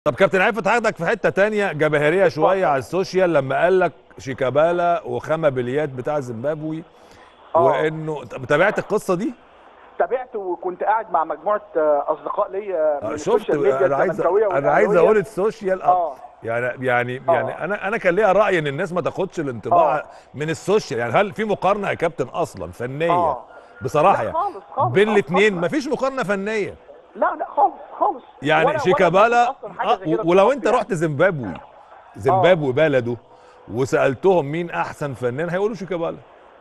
طب كابتن عفت هاخدك في حته تانية جماهيريه شويه على السوشيال لما قال لك شيكابالا وخامة بليات بتاع زيمبابوي آه. وانه طب تابعت القصه دي؟ تابعت وكنت قاعد مع مجموعه آه، اصدقاء ليا من آه، السوشيال شفت ميديا انا عايز الزملكاويه انا عايز والأهلاوية. اقول السوشيال اه يعني يعني آه. يعني انا انا كان ليا راي ان الناس ما تاخدش الانطباع آه. من السوشيال يعني هل في مقارنه يا كابتن اصلا فنيه آه. بصراحه لا يعني خالص خالص بين خالص الاثنين أصلاً. مفيش مقارنه فنيه لا لا خالص خالص يعني ولا- ولا شيكابالا بشوف أصلاً حاجة آه زي كده ولو في انت مصر رحت زيمبابوي زيمبابوي بلده وسالتهم مين احسن فنان هيقولوا شيكابالا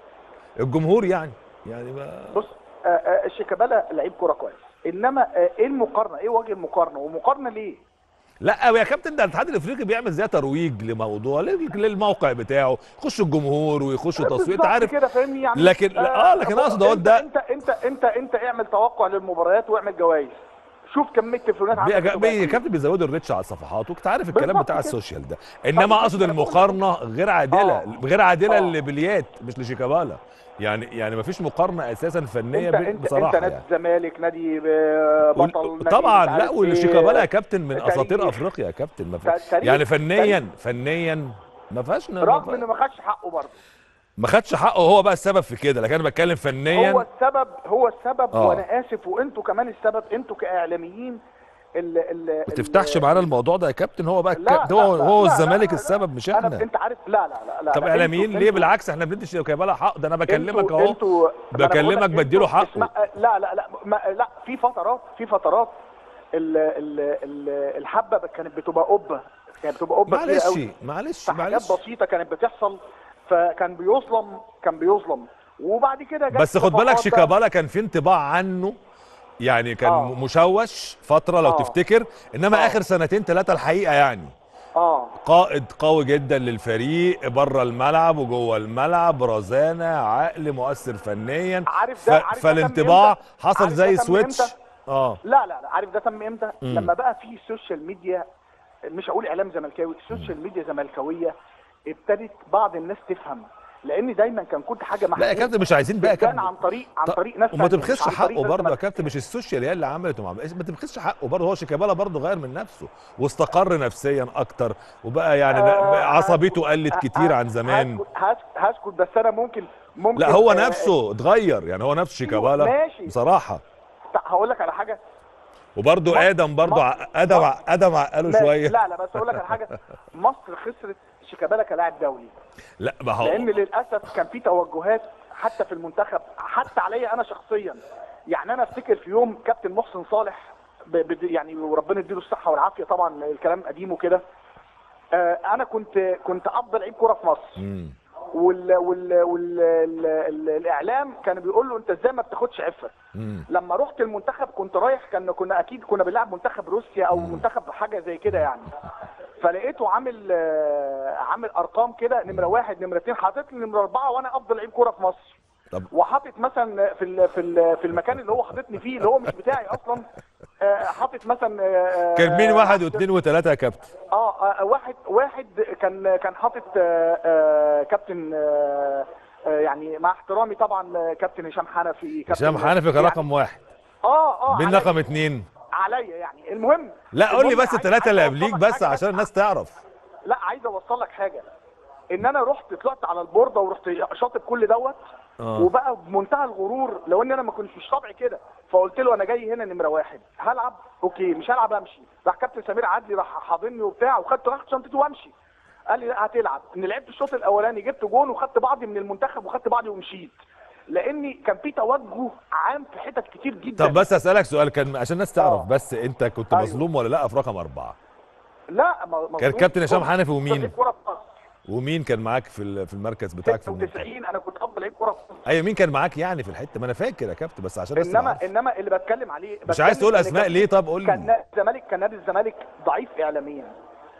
الجمهور يعني يعني ما بص آه، آه، شيكابالا لعيب كوره كويس انما آه، ايه المقارنه ايه وجه المقارنه ومقارنه ليه لا يا كابتن ده الاتحاد الافريقي بيعمل زي ترويج لموضوع لل- للموقع بتاعه يخش الجمهور ويخش تصوير انت بالظبط عارف كده فاهمني يعني لكن- لا، آه، لكن بص، أقصد أقول انت ده- انت انت انت انت اعمل توقع للمباريات واعمل جوائز شوف كميه التليفونات بي- عندك بي- تبقى يا كابتن بيزودوا الريتش على الصفحات وانت عارف الكلام بالظبط بتاع كده. السوشيال ده انما اقصد المقارنه غير عادله آه. غير عادله آه. لبليات مش لشيكابالا يعني يعني مفيش مقارنه اساسا فنيه انت بين- انت بصراحه انت نادي يعني الزمالك نادي آه، بطل وال- نادي طبعا مش لا عارف والشيكابالا يا ايه. كابتن من تاريخ. اساطير افريقيا يا كابتن ما في تاريخ. يعني فنيا تاريخ. فنيا ما فيهاش ما رغم فيهاش- انه ما خدش حقه برضه ما خدش حقه هو بقى السبب في كده لكن انا بتكلم فنيا هو السبب هو السبب آه. وانا اسف وانتوا كمان السبب انتوا كاعلاميين ال ال ما تفتحش معانا الموضوع ده يا كابتن هو بقى لا، الك- هو لا، هو لا، الزمالك لا، لا. السبب مش انا احنا انت عارف لا لا لا لا طب لا، اعلاميين انتوا- ليه انتوا- بالعكس احنا بندي شيكابالا حق ده انا بكلمك انتوا- اهو انتوا ما أنا بكلمك بقول لك بديله انتوا- حقه. اسمع- لا لا لا ما لا في فترات في فترات ال ال ال الحبه كانت بتبقى قبه كانت بتبقى قبه كبيرة معلش قوي. معلش في حاجات معلش بسيطه كانت بتحصل فكان بيظلم كان بيظلم وبعد كده جت بس خد بالك صفقات بقى. شيكابالا كان في انطباع عنه يعني كان آه. مشوش فتره لو آه. تفتكر انما آه. اخر سنتين ثلاثه الحقيقه يعني اه قائد قوي جدا للفريق بره الملعب وجوه الملعب رزانه عقل مؤثر فنيا عارف ده- عارف ده فالانطباع تم إمتى؟ حصل عارف زي ده تم سويتش إمتى؟ اه لا لا لا عارف ده تم امتى؟ مم. لما بقى في سوشيال ميديا مش هقول اعلام زملكاوي السوشيال ميديا زملكاويه ابتدت بعض الناس تفهم لان دايما كان كل حاجه لا يا محدودة كابتن مش عايزين بقى يا كان كابتن عن طريق عن طب- طريق ناس وما تانية، تبخسش مش عن طريق حقه ناس برضه يا زملكاوية. كابتن مش السوشيال هي اللي عملت وما عملت ما تبخسش حقه برضه هو شيكابالا برضه غير من نفسه واستقر نفسيا اكتر وبقى يعني آه، عصبيته هسكت- قلت ه- كتير ه- عن زمان هسكت- هسكت هسكت بس انا ممكن ممكن لا هو آه، نفسه اتغير يعني هو نفسه شيكابالا ماشي. بصراحه آه، هقول لك على حاجه وبرضه مصر- ادم برضه مصر- ع- ادم ع- ادم عقله لا شويه لا لا بس اقول لك على حاجه مصر خسرت شيكابالا كلاعب دولي لا ما هو لان للاسف كان في توجهات حتى في المنتخب حتى عليا انا شخصيا يعني انا افتكر في يوم كابتن محسن صالح ب- ب- يعني وربنا يديله الصحه والعافيه طبعا الكلام قديم وكده آه، انا كنت كنت افضل لعيب كوره في مصر مم. وال وال وال ال- ال- الاعلام كان بيقول له انت ازاي ما بتاخدش عفه مم. لما رحت المنتخب كنت رايح كان كنا اكيد كنا بنلعب منتخب روسيا او منتخب حاجه زي كده يعني فلقيته عامل آه، عامل ارقام كده نمره واحد نمره اثنين حاطط لي نمره اربعه وانا افضل لعيب كوره في مصر طب وحاطط مثلا في ال في ال في المكان اللي هو حاططني فيه اللي هو مش بتاعي اصلا آه، حاطط مثلا آه، كان مين آه، واحد واثنين وثلاثه يا كابتن اه آه، واحد واحد كان كان حاطط آه، آه، كابتن آه، آه، يعني مع احترامي طبعا آه، كابتن هشام حنفي كابتن هشام حنفي كان يعني- رقم واحد اه اه مين عليا- رقم اثنين عليا يعني المهم لا قول لي المهم بس عايز- الثلاثه اللي عايز قبليك أوصلك بس حاجة عشان الناس تعرف لا عايز اوصل لك حاجه ان انا رحت طلعت على البورده ورحت شاطب كل دوت آه. وبقى بمنتهى الغرور لو ان انا ما كنتش مش طبعي كده فقلت له انا جاي هنا نمره واحد هلعب اوكي مش هلعب امشي راح كابتن سمير عدلي راح حاضني وبتاع وخدت راح شنطتي وامشي قال لي لا هتلعب ان لعبت الشوط الاولاني جبت جون وخدت بعضي من المنتخب وخدت بعضي ومشيت لاني كان في توجه عام في حتت كتير جدا طب بس اسالك سؤال كان عشان الناس تعرف آه. بس انت كنت أيوه. مظلوم ولا لا في رقم اربعه لا ما ما- كان كابتن هشام كنت- حنفي ومين؟ كنت كورة في مصر. ومين كان معاك في ال- في المركز بتاعك في المنتخب 96 انا كنت افضل لعيب كوره في مصر. ايوه مين كان معاك يعني في الحته ما انا فاكر يا كابتن بس عشان الناس انما تعرف. انما اللي بتكلم عليه مش عايز بتكلم تقول إن اسماء كان- ليه طب قول كان لي نادي الزمالك كان نادي الزمالك ضعيف اعلاميا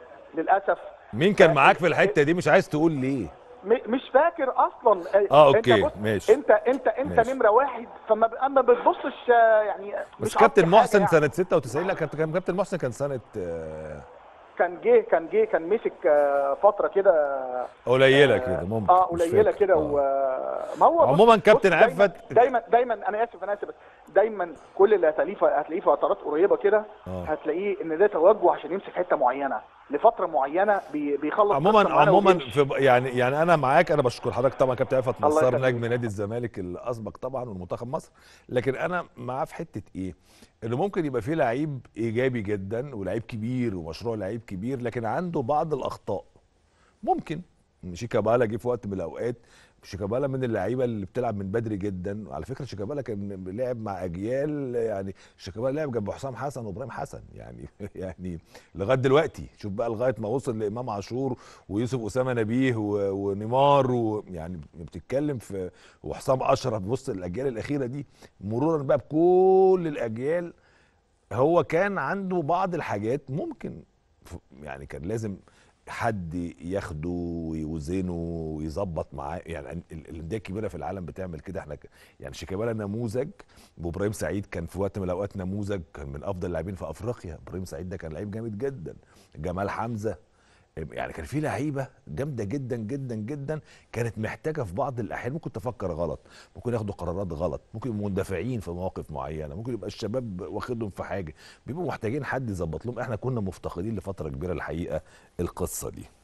للاسف مين كان معاك في الحته دي مش عايز تقول ليه م- مش فاكر اصلا آه، انت أوكي، بص، ماشي. انت انت انت ماشي. نمره واحد فما ب- اما بتبصش آه، يعني بس مش كابتن قصدي حاجة محسن يعني. سنه 96 لا كابتن كان كابتن محسن كان سنه آه، كان جه كان جه كان مسك آه، فتره كده قليله آه، كده ممكن اه مش قليله فاكر. كده آه. و ما هو بص- عموما بص كابتن دايما عفت- دايما دايما انا اسف انا اسف بس دايما كل اللي هتلاقيه ف- هتلاقيه في فترات قريبه كده آه. هتلاقيه ان ده توجه عشان يمسك حته معينه لفتره معينه بي- بيخلص عموما قصة معينة عموما وبيمشي. في يعني يعني انا معاك انا بشكر حضرتك طبعا كابتن عفت الله نصار يخليك. نجم نادي الزمالك الاسبق طبعا والمنتخب مصر لكن انا معاه في حته ايه انه ممكن يبقى فيه لعيب ايجابي جدا ولعيب كبير ومشروع لعيب كبير لكن عنده بعض الاخطاء ممكن شيكابالا جه في وقت من الاوقات شيكابالا من اللعيبه اللي بتلعب من بدري جدا وعلى فكره شيكابالا كان لعب مع اجيال يعني شيكابالا لعب جنب حسام حسن وابراهيم حسن يعني يعني لغايه دلوقتي شوف بقى لغايه ما وصل لامام عاشور ويوسف اسامه نبيه و- ونيمار ويعني بتتكلم في وحسام اشرف بص الاجيال الاخيره دي مرورا بقى بكل الاجيال هو كان عنده بعض الحاجات ممكن ف- يعني كان لازم حد ياخده ويوزنه ويظبط معاه يعني ال- ال- الانديه الكبيره في العالم بتعمل كده احنا ك- يعني شيكابالا نموذج وابراهيم سعيد كان في وقت من الاوقات نموذج كان من افضل اللاعبين في افريقيا ابراهيم سعيد ده كان لعيب جامد جدا جمال حمزه يعني كان في لعيبه جامده جدا جدا جدا كانت محتاجه في بعض الاحيان ممكن تفكر غلط ممكن ياخدوا قرارات غلط ممكن يبقوا مندفعين في مواقف معينه ممكن يبقى الشباب واخدهم في حاجه بيبقوا محتاجين حد يظبط لهم احنا كنا مفتقدين لفتره كبيره الحقيقه القصه دي